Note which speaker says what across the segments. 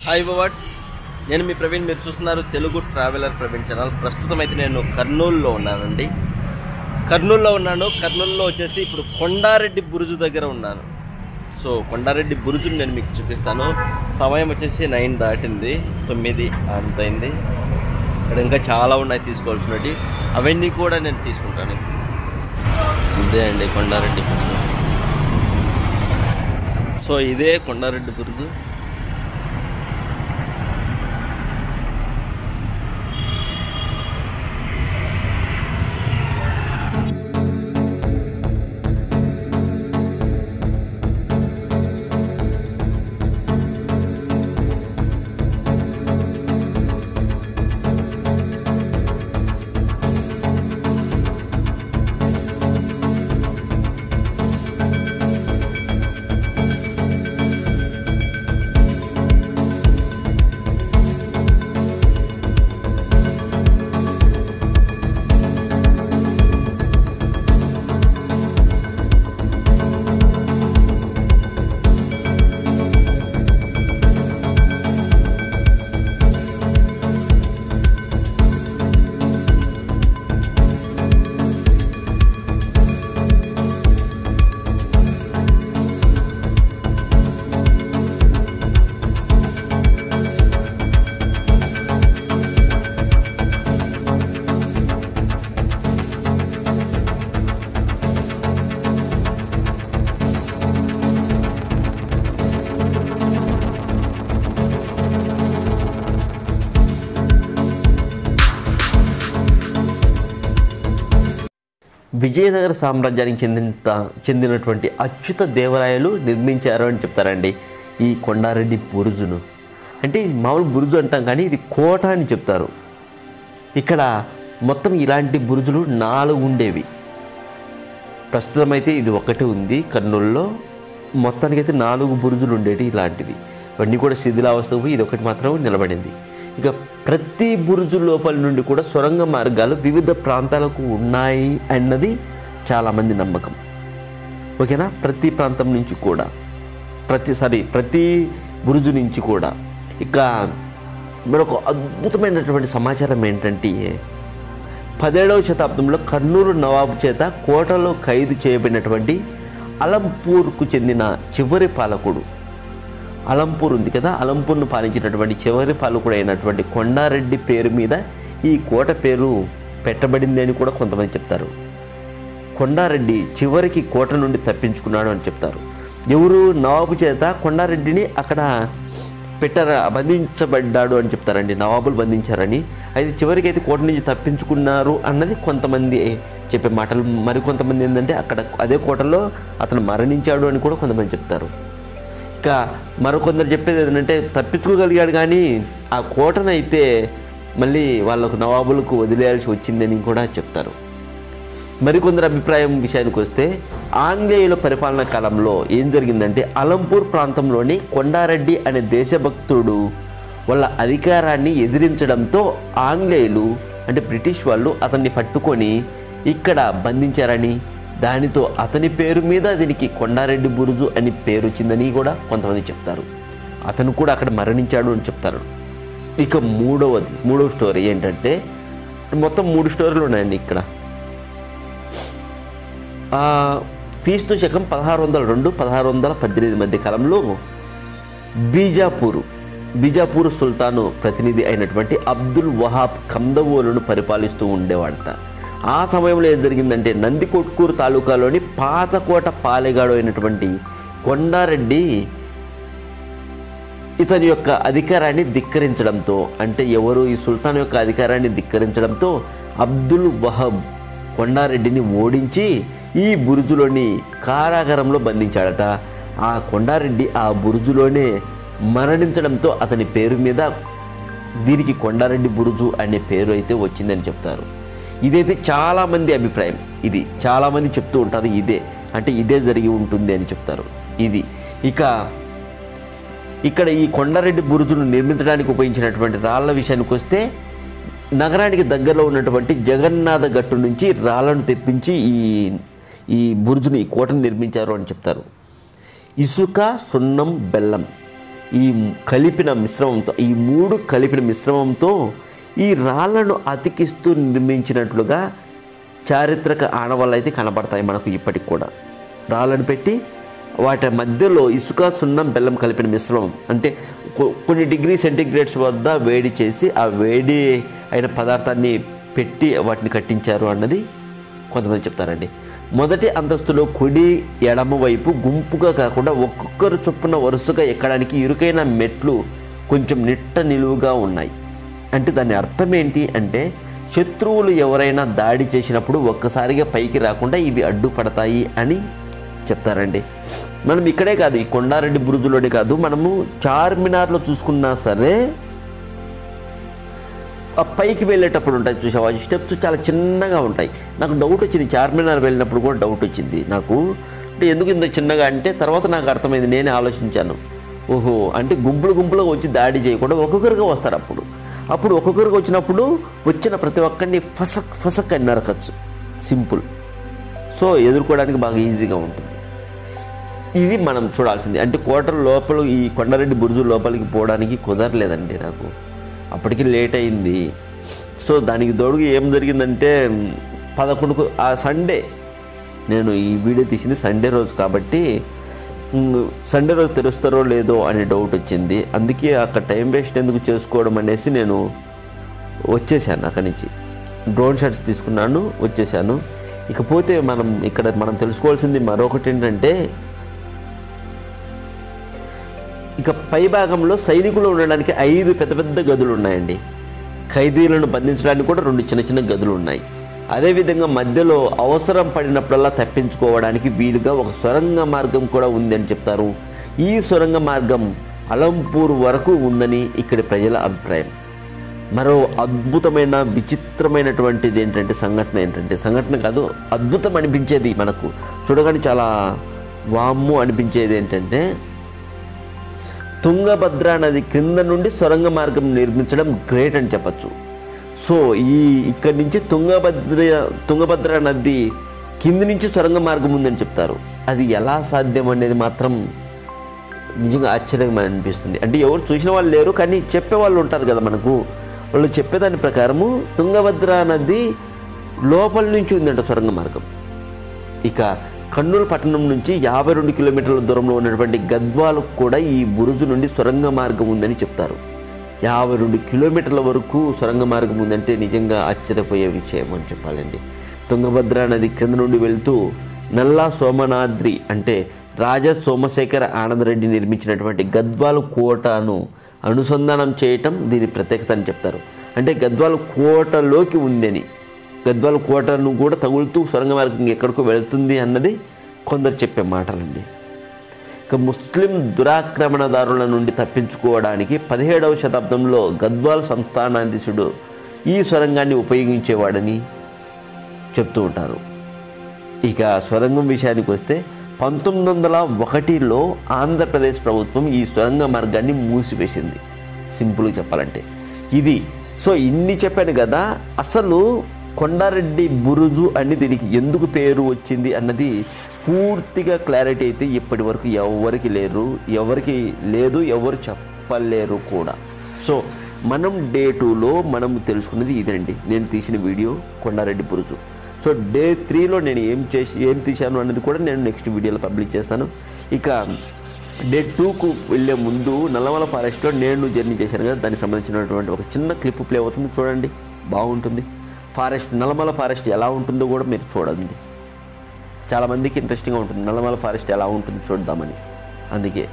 Speaker 1: hi బవర్స్ నేను మీ ప్రవీణ్ మీరు చూస్తున్నారు తెలుగు ట్రావెలర్ ప్రవీణ్ ఛానల్ ప్రస్తుతం అయితే నేను కర్నూలులో ఉన్నానండి కర్నూలులో ఉన్నాను కర్నూలులో వచ్చేసి ఇప్పుడు కొండారెడ్డి బురుజు దగ్గర ఉన్నాను సో కొండారెడ్డి బురుజుని నేను మీకు చూపిస్తాను సమయం వచ్చేసి నైన్ దాటింది తొమ్మిది అంతైంది ఇక్కడ ఇంకా చాలా ఉన్నాయి తీసుకోవాల్సినవి అవన్నీ కూడా నేను తీసుకుంటాను ఇదే అండి కొండారెడ్డి బురుజు సో ఇదే కొండారెడ్డి బురుజు విజయనగర సామ్రాజ్యానికి చెందిన చెందినటువంటి అచ్యుత దేవరాయలు నిర్మించారు అని చెప్తారండి ఈ కొండారెడ్డి బురుజును అంటే మామూలు బురుజు అంటాం కానీ ఇది కోట అని చెప్తారు ఇక్కడ మొత్తం ఇలాంటి బురుజులు నాలుగు ఉండేవి ప్రస్తుతం అయితే ఇది ఒకటి ఉంది కర్నూలులో మొత్తానికైతే నాలుగు బురుజులు ఉండేవి ఇలాంటివి ఇవన్నీ కూడా శిథిలావస్థకు పోయి ఇది ఒకటి మాత్రం నిలబడింది ఇక ప్రతి బురుజు లోపల నుండి కూడా సొరంగ మార్గాలు వివిధ ప్రాంతాలకు ఉన్నాయి అన్నది చాలామంది నమ్మకం ఓకేనా ప్రతి ప్రాంతం నుంచి కూడా ప్రతి సారీ ప్రతి బురుజు నుంచి కూడా ఇక మరొక అద్భుతమైనటువంటి సమాచారం ఏంటంటే పదిహేడవ శతాబ్దంలో కర్నూలు నవాబు చేత కోటలో ఖైదు చేయబడినటువంటి అలంపూర్కు చెందిన చివరి పాలకుడు అలంపూర్ ఉంది కదా అలంపూర్ను పాలించినటువంటి చివరి పాలకుడు అయినటువంటి కొండారెడ్డి పేరు మీద ఈ కోట పేరు పెట్టబడింది అని కూడా కొంతమంది చెప్తారు కొండారెడ్డి చివరికి కోట నుండి తప్పించుకున్నాడు అని చెప్తారు ఎవరు నవాబు చేత కొండారెడ్డిని అక్కడ పెట్టర బంధించబడ్డాడు అని చెప్తారండి నవాబులు బంధించారని అయితే చివరికి అయితే కోట నుంచి తప్పించుకున్నారు అన్నది కొంతమంది చెప్పే మాటలు మరి కొంతమంది ఏంటంటే అక్కడ అదే కోటలో అతను మరణించాడు అని కూడా కొంతమంది చెప్తారు ఇక మరికొందరు చెప్పేది ఏంటంటే తప్పించుకోగలిగాడు కానీ ఆ కోటనైతే మళ్ళీ వాళ్ళకు నవాబులకు వదిలేయాల్సి వచ్చిందని కూడా చెప్తారు మరికొందరు అభిప్రాయం విషయానికి వస్తే ఆంగ్లేయుల పరిపాలనా కాలంలో ఏం జరిగిందంటే అలంపూర్ ప్రాంతంలోని కొండారెడ్డి అనే దేశభక్తుడు వాళ్ళ అధికారాన్ని ఎదిరించడంతో ఆంగ్లేయులు అంటే బ్రిటిష్ వాళ్ళు అతన్ని పట్టుకొని ఇక్కడ బంధించారని దానితో అతని పేరు మీద దీనికి కొండారెడ్డి బురుజు అని పేరు వచ్చిందని కూడా కొంతమంది చెప్తారు అతను కూడా అక్కడ మరణించాడు అని చెప్తారు ఇక మూడవది మూడవ స్టోరీ ఏంటంటే మొత్తం మూడు స్టోరీలు ఉన్నాయండి ఇక్కడ ఆ, క్రీస్తు శకం పదహారు వందల రెండు పదహారు వందల పద్దెనిమిది మధ్య కాలంలో బీజాపూరు బీజాపూర్ సుల్తాను ప్రతినిధి అయినటువంటి అబ్దుల్ వహాబ్ కందవోలును పరిపాలిస్తూ ఉండేవాడట ఆ సమయంలో ఏం జరిగిందంటే నందికొట్కూరు తాలూకాలోని పాతకోట పాలెగాడు అయినటువంటి కొండారెడ్డి ఇతని యొక్క అధికారాన్ని ధిక్కరించడంతో అంటే ఎవరు ఈ సుల్తాన్ యొక్క అధికారాన్ని ధిక్కరించడంతో అబ్దుల్ వహబ్ కొండారెడ్డిని ఓడించి ఈ బురుజులోని కారాగారంలో బంధించాడట ఆ కొండారెడ్డి ఆ బురుజులోనే మరణించడంతో అతని పేరు మీద దీనికి కొండారెడ్డి బురుజు అనే పేరు అయితే వచ్చిందని చెప్తారు ఇదైతే చాలామంది అభిప్రాయం ఇది చాలామంది చెప్తూ ఉంటారు ఇదే అంటే ఇదే జరిగి ఉంటుంది అని చెప్తారు ఇది ఇక ఇక్కడ ఈ కొండారెడ్డి బురుజును నిర్మించడానికి ఉపయోగించినటువంటి రాళ్ల విషయానికి వస్తే నగరానికి దగ్గరలో ఉన్నటువంటి జగన్నాథ గట్టు నుంచి రాళ్లను తెప్పించి ఈ ఈ బురుజుని ఈ కోటను నిర్మించారు అని చెప్తారు ఇసుక సున్నం బెల్లం ఈ కలిపిన మిశ్రమంతో ఈ మూడు కలిపిన మిశ్రమంతో ఈ రాళ్లను అతికిస్తూ నిర్మించినట్లుగా చారిత్రక ఆనవాళ్ళు అయితే కనబడతాయి మనకు ఇప్పటికి కూడా రాళ్ళను పెట్టి వాటి మధ్యలో ఇసుక సున్నం బెల్లం కలిపిన మిశ్రమం అంటే కొ- కొన్ని డిగ్రీ సెంటీగ్రేడ్స్ వద్ద వేడి చేసి ఆ వేడి అయిన పదార్థాన్ని పెట్టి వాటిని కట్టించారు అన్నది కొంతమంది చెప్తారండి మొదటి అంతస్తులో కుడి ఎడమ వైపు గుంపుగా కాకుండా ఒక్కొక్కరు చొప్పున వరుసగా ఎక్కడానికి ఇరుకైన మెట్లు కొంచెం నిట్ట నిలువుగా ఉన్నాయి అంటే దాని అర్థం ఏంటి అంటే శత్రువులు ఎవరైనా దాడి చేసినప్పుడు ఒక్కసారిగా పైకి రాకుండా ఇవి అడ్డుపడతాయి అని చెప్తారండి మనం ఇక్కడే కాదు ఈ కొండారెడ్డి బురుజులోనే కాదు మనము చార్మినార్లో చూసుకున్నా సరే ఆ పైకి వెళ్ళేటప్పుడు ఉంటాయి చూసావా ఈ స్టెప్స్ చాలా చిన్నగా ఉంటాయి నాకు డౌట్ వచ్చింది చార్మినార్ వెళ్ళినప్పుడు కూడా డౌట్ వచ్చింది నాకు అంటే ఎందుకు ఇంత చిన్నగా అంటే తర్వాత నాకు అర్థమైంది నేనే ఆలోచించాను ఓహో అంటే గుంపులు గుంపులుగా వచ్చి దాడి చేయకుండా ఒక్కొక్కరుగా వస్తారు అప్పుడు అప్పుడు ఒక్కొక్కరికి వచ్చినప్పుడు వచ్చిన ప్రతి ఒక్కరిని ఫసక్ ఫసక్ అని నరకచ్చు సింపుల్ సో ఎదుర్కోవడానికి బాగా ఈజీగా ఉంటుంది ఇది మనం చూడాల్సింది అంటే కోట లోపల ఈ కొండారెడ్డి బురుజు లోపలికి పోవడానికి కుదరలేదండి నాకు అప్పటికి లేట్ అయింది సో దానికి తోడుగా ఏం జరిగిందంటే పదకొండుకు ఆ సండే నేను ఈ వీడియో తీసింది సండే రోజు కాబట్టి మ్, సండే రోజు తెరుస్తారో లేదో అనే డౌట్ వచ్చింది అందుకే అక్కడ టైం వేస్ట్ ఎందుకు చేసుకోవడం అనేసి నేను వచ్చేసాను అక్కడి నుంచి డ్రోన్ షాట్స్ తీసుకున్నాను వచ్చేసాను ఇకపోతే మనం ఇక్కడ మనం తెలుసుకోవాల్సింది మరొకటి ఏంటంటే ఇక పై భాగంలో సైనికులు ఉండడానికి ఐదు పెద్ద పెద్ద గదులు ఉన్నాయండి ఖైదీలను బంధించడానికి కూడా రెండు చిన్న చిన్న గదులు ఉన్నాయి అదేవిధంగా మధ్యలో అవసరం పడినప్పుడల్లా తప్పించుకోవడానికి వీలుగా ఒక సొరంగ మార్గం కూడా ఉంది అని చెప్తారు ఈ సొరంగ మార్గం అలంపూర్ వరకు ఉందని ఇక్కడి ప్రజల అభిప్రాయం మరో అద్భుతమైన విచిత్రమైనటువంటిది ఏంటంటే సంఘటన ఏంటంటే సంఘటన కాదు అద్భుతం అనిపించేది మనకు చూడగానే చాలా వామ్ము అనిపించేది ఏంటంటే తుంగభద్ర నది క్రింద నుండి సొరంగ మార్గం నిర్మించడం గ్రేట్ అని చెప్పచ్చు సో ఈ ఇక్కడి నుంచి తుంగభద్ర తుంగభద్ర నది కింది నుంచి సొరంగ మార్గం ఉందని చెప్తారు అది ఎలా సాధ్యం అనేది మాత్రం నిజంగా ఆశ్చర్యంగా అనిపిస్తుంది అంటే ఎవరు చూసిన వాళ్ళు లేరు కానీ చెప్పే వాళ్ళు ఉంటారు కదా మనకు వాళ్ళు చెప్పేదాని ప్రకారము తుంగభద్ర నది లోపల నుంచి ఉందంట సొరంగ మార్గం ఇక కర్నూలు పట్టణం నుంచి యాభై రెండు కిలోమీటర్ల దూరంలో ఉన్నటువంటి గద్వాలకు కూడా ఈ బురుజు నుండి సొరంగ మార్గం ఉందని చెప్తారు యాభై రెండు కిలోమీటర్ల వరకు సొరంగ మార్గం ఉందంటే నిజంగా ఆశ్చర్యపోయే విషయం అని చెప్పాలండి తుంగభద్ర నది క్రింద నుండి వెళ్తూ నల్లా సోమనాద్రి అంటే రాజా సోమశేఖర ఆనందరెడ్డి నిర్మించినటువంటి గద్వాలు కోటను అనుసంధానం చేయటం దీని ప్రత్యేకత అని చెప్తారు అంటే గద్వాల కోటలోకి ఉందని గద్వాల కోటను కూడా తగులుతూ సొరంగ మార్గం ఎక్కడికో వెళ్తుంది అన్నది కొందరు చెప్పే మాటలండి ఇక ముస్లిం దురాక్రమణదారుల నుండి తప్పించుకోవడానికి పదిహేడవ శతాబ్దంలో గద్వాల్ సంస్థానాధీశుడు ఈ సొరంగాన్ని ఉపయోగించేవాడని చెప్తూ ఉంటారు ఇక సొరంగం విషయానికి వస్తే పంతొమ్మిది వందల ఒకటిలో ఆంధ్రప్రదేశ్ ప్రభుత్వం ఈ సొరంగ మార్గాన్ని మూసివేసింది సింపుల్గా చెప్పాలంటే ఇది సో ఇన్ని చెప్పాను కదా అసలు కొండారెడ్డి బురుజు అని దీనికి ఎందుకు పేరు వచ్చింది అన్నది పూర్తిగా క్లారిటీ అయితే ఇప్పటి వరకు ఎవరికి లేరు ఎవరికి లేదు ఎవరు చెప్పలేరు కూడా సో మనం డే టూలో మనం తెలుసుకున్నది ఇదండి నేను తీసిన video Kondareddy Buruju so day త్రీలో నేను ఏం చేసి ఏం తీశాను అన్నది కూడా నేను నెక్స్ట్ వీడియోలో పబ్లిక్ చేస్తాను ఇక డే టూకు వెళ్ళే ముందు నల్లమల ఫారెస్ట్లో నేను జర్నీ చేశాను కదా దానికి సంబంధించినటువంటి ఒక చిన్న క్లిప్ ప్లే అవుతుంది చూడండి బాగుంటుంది ఫారెస్ట్ నల్లమల ఫారెస్ట్ ఎలా ఉంటుందో కూడా మీరు చూడండి చాలామందికి ఇంట్రెస్టింగ్గా ఉంటుంది నల్లమల ఫారెస్ట్ ఎలా ఉంటుంది చూద్దామని అందుకే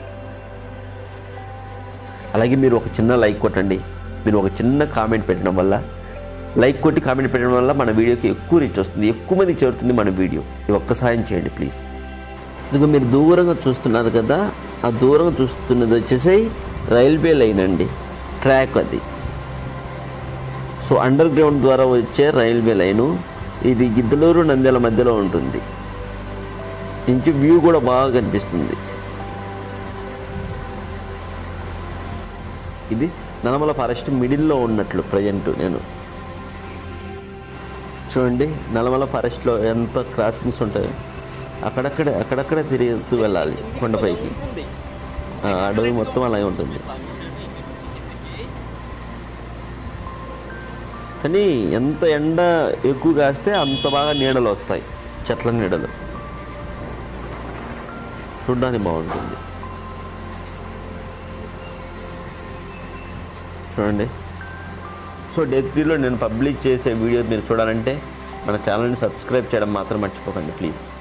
Speaker 1: అలాగే మీరు ఒక చిన్న లైక్ కొట్టండి మీరు ఒక చిన్న కామెంట్ పెట్టడం వల్ల లైక్ కొట్టి కామెంట్ పెట్టడం వల్ల మన వీడియోకి ఎక్కువ రీచ్ వస్తుంది ఎక్కువ మంది చేరుతుంది మన వీడియో ఈ ఒక్క సాయం చేయండి ప్లీజ్ ఇదిగో మీరు దూరంగా చూస్తున్నారు కదా ఆ దూరంగా చూస్తున్నది వచ్చేసి రైల్వే లైన్ అండి ట్రాక్ అది సో అండర్ గ్రౌండ్ ద్వారా వచ్చే రైల్వే లైను ఇది గిద్దలూరు నంద్యాల మధ్యలో ఉంటుంది ఇంచు వ్యూ కూడా బాగా కనిపిస్తుంది ఇది నల్లమల ఫారెస్ట్ మిడిల్లో ఉన్నట్లు ప్రజెంట్ నేను చూడండి నల్లమల ఫారెస్ట్లో ఎంత క్రాసింగ్స్ ఉంటాయో అక్కడక్కడే అక్కడక్కడే తిరుగుతూ వెళ్ళాలి కొండపైకి ఆ అడవి మొత్తం అలాగే ఉంటుంది కానీ ఎంత ఎండ ఎక్కువ కాస్తే అంత బాగా నీడలు వస్తాయి చెట్ల నీడలు చూడడానికి బాగుంటుంది చూడండి సో డే త్రీలో నేను పబ్లిక్ చేసే వీడియో మీరు చూడాలంటే మన ఛానల్ని సబ్స్క్రైబ్ చేయడం మాత్రం మర్చిపోకండి ప్లీజ్